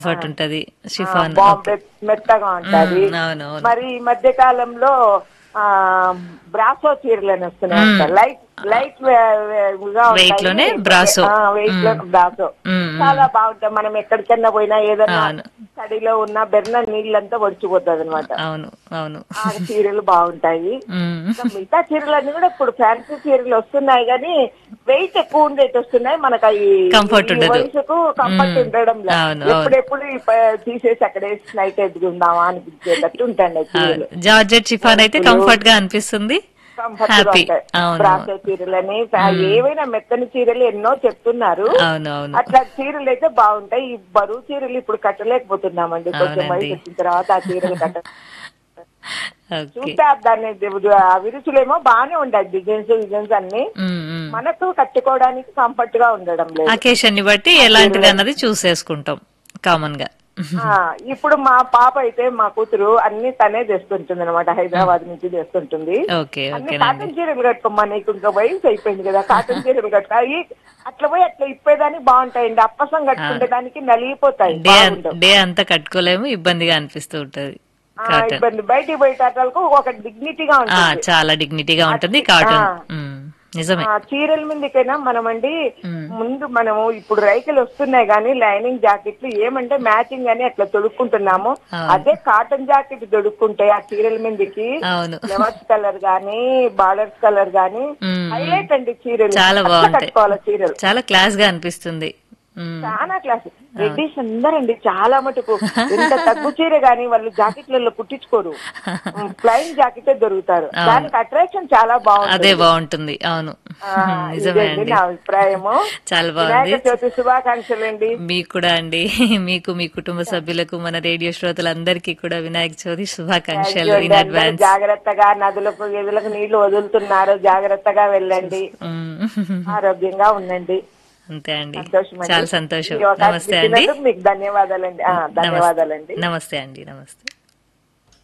Comfort ఉంటది chiffon Bombay మెత్తగా ఉంటది మ్, అవును, అవును. మరి ఈ మధ్య కాలంలో ఆ బ్రాసో చీరలు అని వస్తున్నాయి లైట్ లైట్ Weight లోనే బ్రాసో. వెయిట్ లో బ్రాసో మ్, చాలా బాగుంటాయి మనం ఎక్కడికన్నా పోయినా ఏదైనా అవును. తడిలో ఉన్న బెర్న నీళ్ళంతా ఒడిచిపోతుంది అనమాట అవును అవును ఆ చీరలు బాగుంటాయి మ్, ఇంకా మిగతా చీరలన్నీ కూడా ఇప్పుడు ఫ్యాన్సీ చీరలు వస్తున్నాయి కానీ వెయిట్ ఎక్కువ ఉండేటి వస్తున్నాయి మనకు అవి Comfort ఈ ఉండదు. వయసుకు కంఫర్ట్ మ్మ్. ఉండడం లేదు అవును, అవును. ఎప్పుడెప్పుడు ఈ ప- తీసేసి అక్కడే నైట్ ఎదుగుందామా అనిపించేటట్టు ఉంటాయి అవును చీరలు జార్జెట్ షిఫాన్ అయితే కంఫర్ట్ గా అనిపిస్తుంది కంఫర్ట్ హ్యాపీ అవును బ్రాసో చీరలని ఫ్యా- ఏవైనా మెత్తని చీరలు ఎన్నో చెప్తున్నారు అవును అవును అట్లా చీరలు అయితే బాగుంటాయి ఈ బరువు చీరలు ఇప్పుడు కట్టలేకపోతున్నామండి కొంచెం అవునండి. వయసు వచ్చిన తర్వాత ఆ చీరలు కట్ట ఓకే చూస్తే దాన్ని ఆ విరుచులేమో బాగానే ఉండాలి డిజైన్స్ డిజైన్స్ అన్ని మనకు కట్టుకోవడానికి కంఫర్ట్ గా ఉండడం లేదు అకేషన్ ని బట్టి ఎలాంటిది అన్నది చూసేసుకుంటాం కామన్ గా ఆ, ఇప్పుడు మా పాప అయితే మా కూతురు అన్ని తనే తెస్తుంటుంది అనమాట హైదరాబాద్ నుంచి తెస్తుంటుంది ఓకే అన్ని ఓకేనండి కాటన్ చీరలు కట్టుకోమ్మా నీకు ఇంకా వయసు అయిపోయింది కదా కాటన్ చీరలు కట్టుకో అవి అట్లా పోయి అట్లా ఇప్పేదానికి బాగుంటాయండి అప్పసం కట్టుకుంటే దానికి నలిగిపోతాయి డే బాగుండవు డే అంతా కట్టుకోలేము ఇబ్బందిగా అనిపిస్తూ ఉంటది ఆ, కాటన్ ఇబ్బంది బయటికి పోయేటట్లకు ఒక డిగ్నిటీగా ఆ, ఉంటుంది చాలా డిగ్నిటీగా ఉంటుంది కాటన్ ఆ. ఉమ్, నిజమే ఆ చీరల మీదకైనా మనమండి మ్మ్. ముందు మనము ఇప్పుడు రైతులు వస్తున్నాయి కానీ లైనింగ్ జాకెట్లు ఏమంటే మ్యాచింగ్ అని అట్లా తొడుక్కుంటున్నాము అవును. అదే కాటన్ జాకెట్ తొడుక్కుంటే ఆ చీరల మీదకి అవును ఫ్లవర్స్ కలర్ గానీ బార్డర్స్ కలర్ గానీ మ్మ్. హైలైట్ అండి చీరలు చాలా అట్లా బాగుంటాయి. కట్టుకోవాలి చీరలు చాలా క్లాస్ గా అనిపిస్తుంది ఉమ్, చాలా క్లాస్ రెడ్డిస్ అందరండి చాలా మటుకు ఎంత తగ్గు చీర గానీ వాళ్ళు జాకెట్లలో కుట్టించుకోరు ప్లైన్ జాకెటే దొరుకుతారు అవును. దానికి అట్రాక్షన్ చాలా బాగుంటుంది అదే బాగుంటుంది అవును ఆ, నిజమే ఇదండి అండి నా అభిప్రాయము చాలా వినాయక బాగుంది చవితి శుభాకాంక్షలు అండి మీకు కూడా అండి మీకు మీ కుటుంబ సభ్యులకు మన రేడియో శ్రోతలందరికీ కూడా వినాయక చవితి శుభాకాంక్షలు ఇన్ అడ్వాన్స్ జాగ్రత్తగా నదులకు ఎదులకు నీళ్లు వదులుతున్నారు జాగ్రత్తగా వెళ్ళండి ఉమ్, ఆరోగ్యంగా ఉండండి అంతే అండి సంతోషం అండి. చాలా సంతోషం ఈ అవకాశం నమస్తే అండి ఇచ్చినందుకు మీకు ధన్యవాదాలండి ఆ, ధన్యవాదాలండి నమస్తే అండి నమస్తే